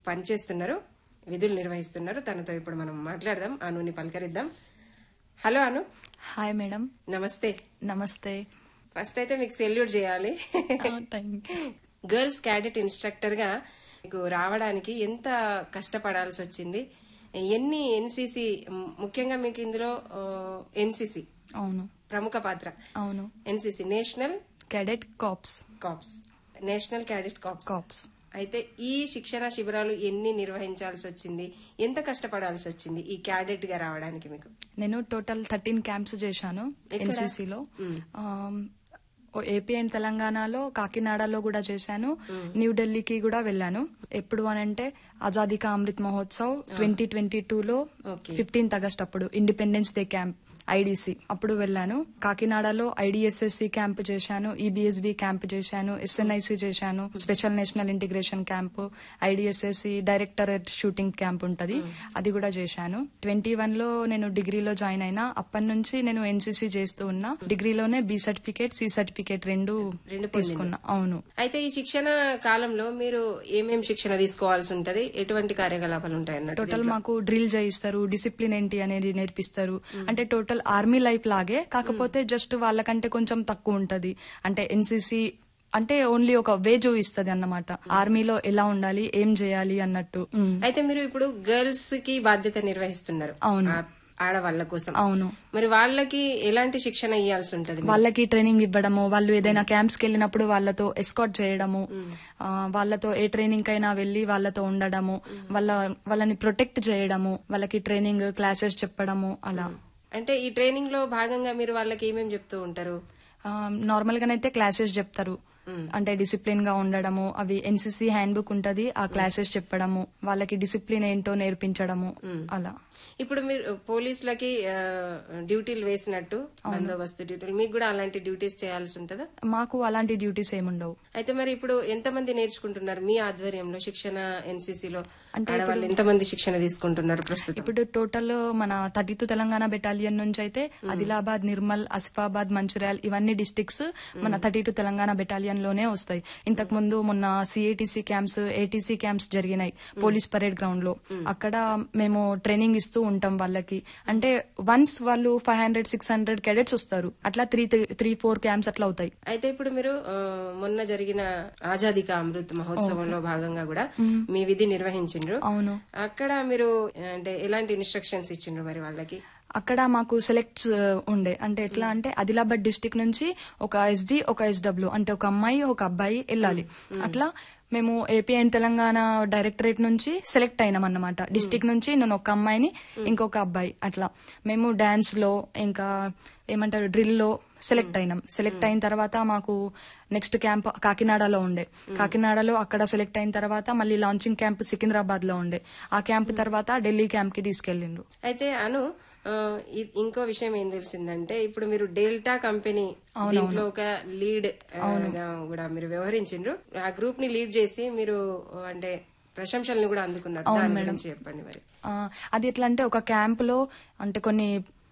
పనిచేస్తున్నారు విధులు నిర్వహిస్తున్నారు తనతో ఇప్పుడు మనం మాట్లాడదాం అనుని పలకరిద్దాం హలో అను హాయ్ మేడం నమస్తే నమస్తే ఫస్ట్ అయితే మీకు సెల్యూట్ చేయాలి thank you girls cadet instructor గా మీకు రావడానికి ఎంత కష్టపడాల్సి వచ్చింది ఎన్ని ఎన్సీసీ ముఖ్యంగా మీకు ఇందులో ఎన్సీసీ అవును ప్రముఖ పాత్ర అవును NCC national cadet corps corps national cadet corps corps అయితే ఈ శిక్షణ శిబిరాలు ఎన్ని నిర్వహించాల్సి వచ్చింది ఎంత కష్టపడాల్సి వచ్చింది ఈ క్యాడెట్ గా రావడానికి మీకు నేను టోటల్ థర్టీన్ క్యాంప్స్ చేశాను ఎన్సీసీలో ఏపీ అండ్ తెలంగాణలో కాకినాడలో కూడా చేశాను న్యూఢిల్లీకి కూడా వెళ్ళాను ఎప్పుడు అనంటే ఆజాదీ కా అమృత్ మహోత్సవ్ ట్వంటీ ట్వంటీ టూలో Okay. ఫిఫ్టీన్త్ ఆగస్ట్ అప్పుడు ఇండిపెండెన్స్ డే క్యాంప్ ఐడిసి అప్పుడు వెళ్ళాను కాకినాడలో ఐడిఎస్ఎస్సి క్యాంప్ చేశాను ఈబిఎస్బి క్యాంప్ చేశాను ఎస్ఎన్ఐసి చేశాను special national integration camp IDSSC directorate shooting camp ఉంటది అది కూడా చేశాను ట్వంటీ వన్ లో నేను డిగ్రీలో జాయిన్ అయినా అప్పటి నుంచి నేను ఎన్సీసీ చేస్తూ ఉన్నా డిగ్రీలోనే బి సర్టిఫికేట్ సి సర్టిఫికేట్ రెండు రెండు తీసుకున్నా అవును అయితే ఈ శిక్షణ కాలంలో మీరు ఏమేం శిక్షణ తీసుకోవాల్సి ఉంటది ఎటువంటి కార్యకలాపాలు ఉంటాయి అన్నట్టు టోటల్ మాకు డ్రిల్ చేయిస్తారు డిసిప్లిన్ ఏంటి అనేది నేర్పిస్తారు అంటే టోటల్ ఆర్మీ లైఫ్ లాగే కాకపోతే జస్ట్ వాళ్ళకంటే కొంచెం తక్కువ ఉంటది అంటే ఎన్సీసీ అంటే ఓన్లీ ఒక వే చూపిస్తుంది అన్నమాట ఆర్మీలో ఎలా ఉండాలి ఏం చేయాలి అన్నట్టు ఉమ్, అయితే మీరు ఇప్పుడు గర్ల్స్ కి బాధ్యత నిర్వహిస్తున్నారు అవును. ఆ- ఆడవాళ్ల కోసం అవును మరి వాళ్ళకి ఎలాంటి శిక్షణ ఇవ్వాల్సి ఉంటది వాళ్ళకి ట్రైనింగ్ ఇవ్వడము వాళ్ళు ఏదైనా క్యాంప్స్ కి వెళ్ళినప్పుడు వాళ్ళతో ఎస్కాట్ చేయడము ఆ, వాళ్ళతో ఏ ట్రైనింగ్ కైనా వెళ్లి వాళ్ళతో ఉండడము వాళ్ళ వాళ్ళని ప్రొటెక్ట్ చేయడము వాళ్ళకి ట్రైనింగ్ క్లాసెస్ చెప్పడము అలా అంటే ఈ ట్రైనింగ్ లో భాగంగా మీరు వాళ్ళకి ఏమేమి చెప్తూ ఉంటారు నార్మల్ గానైతే క్లాసెస్ చెప్తారు అంటే డిసిప్లిన్ గా ఉండడము అవి ఎన్సీసీ హ్యాండ్ బుక్ ఉంటది ఆ క్లాసెస్ చెప్పడము వాళ్ళకి డిసిప్లిన్ ఏంటో నేర్పించడము అలా ఇప్పుడు మీరు పోలీసులకి ఆ, డ్యూటీలు వేసినట్టు బందోబస్తు డ్యూటీలు మీకు కూడా అలాంటి డ్యూటీస్ చేయాల్సి ఉంటుందా మాకు అలాంటి డ్యూటీస్ ఏముండవు అయితే మరి ఇప్పుడు ఎంతమంది నేర్చుకుంటున్నారు మీ ఆధ్వర్యంలో శిక్షణ ఎన్సీసీలో ఆడవాళ్ళు ఎంతమంది శిక్షణ తీసుకుంటున్నారు ప్రస్తుతం ఇప్పుడు టోటల్ మన థర్టీ టూ తెలంగాణ బెటాలియన్ నుంచి అయితే ఆదిలాబాద్ నిర్మల్ ఆసిఫాబాద్ మంచిర్యాల్ ఇవన్నీ డిస్టిక్స్ మన థర్టీ టూ తెలంగాణ బెటాలియన్ లోనే వస్తాయి ఇంతకు ముందు మొన్న సిఏటీసీ క్యాంప్స్ ఏటీసీ క్యాంప్స్ జరిగినాయి పోలీస్ పరేడ్ గ్రౌండ్ లో అక్కడ మేము ట్రైనింగ్ ఇస్తూ ఉంటాం వాళ్ళకి అంటే వన్స్ వాళ్ళు five hundred six hundred cadets వస్తారు అట్లా త్రీ త్రీ ఫోర్ క్యాంప్స్ అట్లా అవుతాయి అయితే ఇప్పుడు మీరు ఆ, మొన్న జరిగిన ఆజాదీ కా అమృత్ మహోత్సవంలో భాగంగా కూడా మీ విధి నిర్వహించిండ్రు అవును అక్కడ మీరు అంటే ఎలాంటి ఇన్స్ట్రక్షన్స్ ఇచ్చిండ్రు మరి వాళ్ళకి అక్కడ మాకు సెలెక్ట్స్ ఉండే అంటే ఎట్లా అంటే ఆదిలాబాద్ డిస్టిక్ నుంచి ఒక ఎస్డి ఒక ఎస్డబ్ల్యూ అంటే ఒక అమ్మాయి ఒక అబ్బాయి వెళ్ళాలి అట్లా మేము ఏపీ అండ్ తెలంగాణ డైరెక్టరేట్ నుంచి సెలెక్ట్ అయినాం అన్నమాట డిస్టిక్ నుంచి నేను ఒక అమ్మాయిని ఇంకొక అబ్బాయి అట్లా మేము డాన్స్ లో ఇంకా ఏమంటారు డ్రిల్ లో సెలెక్ట్ అయినాం సెలెక్ట్ అయిన తర్వాత మాకు నెక్స్ట్ క్యాంప్ కాకినాడలో ఉండే కాకినాడలో అక్కడ సెలెక్ట్ అయిన తర్వాత మళ్ళీ లాంచింగ్ క్యాంప్ సికింద్రాబాద్ లో ఉండే ఆ క్యాంప్ తర్వాత ఢిల్లీ క్యాంప్ కి తీసుకెళ్లిండ్రు అయితే అను ఆ, ఇ- ఇంకో విషయం ఏం తెలిసిందంటే ఇప్పుడు మీరు డెల్టా కంపెనీ దీంట్లో ఒక లీడ్ ఆ, గా కూడా మీరు వ్యవహరించిండ్రు ఆ గ్రూప్ ని లీడ్ చేసి మీరు ఆ, అంటే ప్రశంసల్ని కూడా అందుకున్నారు దాని గురించి చెప్పండి మరి ఆ, అది ఎట్లా అంటే ఒక క్యాంప్ లో అంటే కొన్ని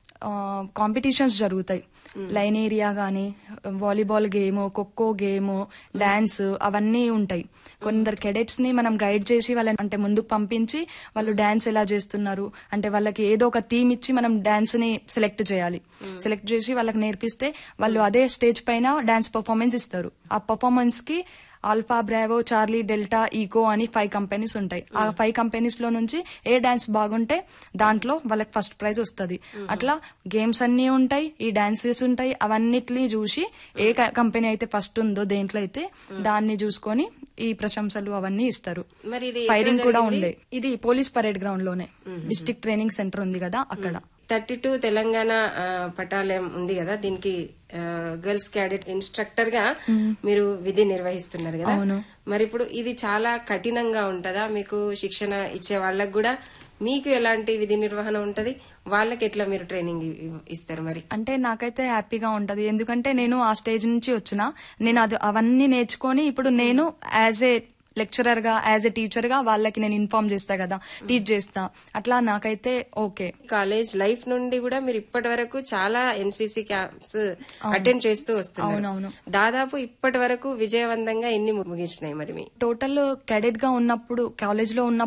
కాంపిటీషన్స్ జరుగుతాయి లైన్ ఏరియా గానీ volleyball game kho kho game dance అవన్నీ ఉంటాయి కొందరు కెడెట్స్ ని మనం గైడ్ చేసి వాళ్ళని అంటే ముందుకు పంపించి వాళ్ళు డాన్స్ ఎలా చేస్తున్నారు అంటే వాళ్ళకి ఏదో ఒక థీమ్ ఇచ్చి మనం డాన్స్ ని సెలెక్ట్ చేయాలి సెలెక్ట్ చేసి వాళ్ళకి నేర్పిస్తే వాళ్ళు అదే స్టేజ్ పైన డాన్స్ పర్ఫార్మెన్స్ ఇస్తారు ఆ పర్ఫార్మెన్స్ కి alpha bravo charlie delta echo అని ఫైవ్ కంపెనీస్ ఉంటాయి ఆ ఫైవ్ కంపెనీస్ లో నుంచి ఏ డాన్స్ బాగుంటే దాంట్లో వాళ్ళకి ఫస్ట్ ప్రైజ్ వస్తుంది అట్లా గేమ్స్ అన్ని ఉంటాయి ఈ డాన్సెస్ ఉంటాయి అవన్నిటిని చూసి ఏ కంపెనీ అయితే ఫస్ట్ ఉందో దేంట్లో అయితే దాన్ని చూసుకొని ఈ ప్రశంసలు అవన్నీ ఇస్తారు మరి ఇది ఫైరింగ్ కూడా ఉండే ఇది పోలీస్ పరేడ్ గ్రౌండ్ లోనే డిస్ట్రిక్ట్ ట్రైనింగ్ సెంటర్ ఉంది కదా అక్కడ థర్టీ టూ తెలంగాణ ఆ, పటాలయం ఉంది కదా దీనికి గర్ల్స్ క్యాడెట్ ఇన్స్ట్రక్టర్ గా మీరు విధి నిర్వహిస్తున్నారు కదా అవును. మరి ఇప్పుడు ఇది చాలా కఠినంగా ఉంటదా మీకు శిక్షణ ఇచ్చే వాళ్ళకి కూడా మీకు ఎలాంటి విధి నిర్వహణ ఉంటది వాళ్ళకి ఎట్లా మీరు ట్రైనింగ్ ఇ- ఇస్తారు మరి అంటే నాకైతే హ్యాపీగా ఉంటది ఎందుకంటే నేను ఆ స్టేజ్ నుంచి వచ్చిన నేను అది అవన్నీ నేర్చుకొని ఇప్పుడు నేను యాజ్ ఏ లెక్చరర్ గా యాజ్ ఎ టీచర్ గా వాళ్ళకి నేను ఇన్ఫార్మ్ చేస్తా కదా టీచ్ చేస్తా అట్లా నాకైతే ఓకే కాలేజ్ లైఫ్ నుండి కూడా మీరు ఇప్పటి వరకు చాలా ఎన్సీసీ క్యాంప్స్ అటెండ్ చేస్తూ వస్తున్నారు అవునవును. దాదాపు ఇప్పటి వరకు విజయవంతంగా ఎన్ని ముగించినాయి మరి మీ టోటల్ కెడెట్ గా ఉన్నప్పుడు కాలేజ్ లో ఉన్నప్పుడు